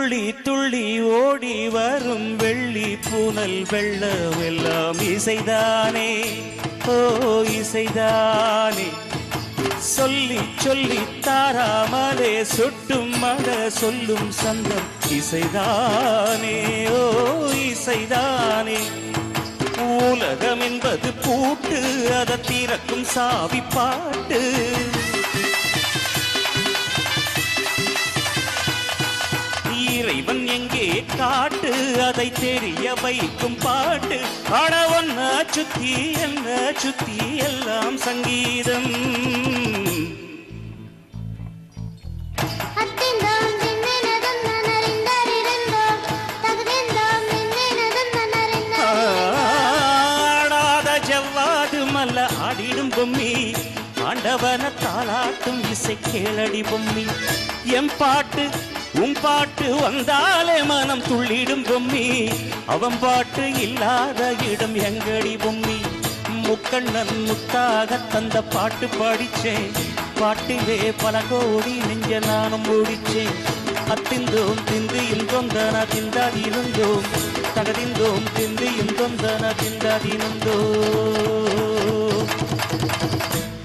துள்ளி துள்ளி ஓடி வரும் வெள்ளி பூனல் வெள்ளம் எல்லாம் இசைதானே ஓ இசைதானே சொல்லி சொல்லி தாராமலே சுட்டும் மழ சொல்லும் சந்தம் இசைதானே ஓ இசைதானே உலகம் என்பது பூட்டு அதை திறக்கும் சாவி பாட்டு இறைவன் எங்கே காட்டு அதை தெரிய வைக்கும் பாட்டு அட ஒன்ன சுத்தி என்ன சுத்தி எல்லாம் சங்கீதம் அத்திந்தோம் திண்ணினதும் நனறிந்தறிந்தோம் தகுதிந்தோம் மின்னினதும் நனறிந்தறிந்தோம் ஆடாத ஜவ்வாது மல்ல ஆடிடும் பொம்மி ஆண்டவன தாளாட்டும் இசை கேளடி பொம்மி எம் பாட்டு உன் பாட்டு வந்தாலே மனம் துள்ளிடும் பொம்மி அவன் பாட்டு இல்லாத இடம் எங்கடி பொம்மி முக்கண்ணன் முத்தாக தந்த பாட்டு பாடிச்சேன் பாட்டிலே பல கோடி நெஞ்ச நானும் ஓடிச்சேன் அத்திந்தோம் திந்து இன்றொந்தன திந்தாதிருந்தோம் தகதிந்தோம் திந்து இன்றொந்தன திந்தாதிருந்தோம்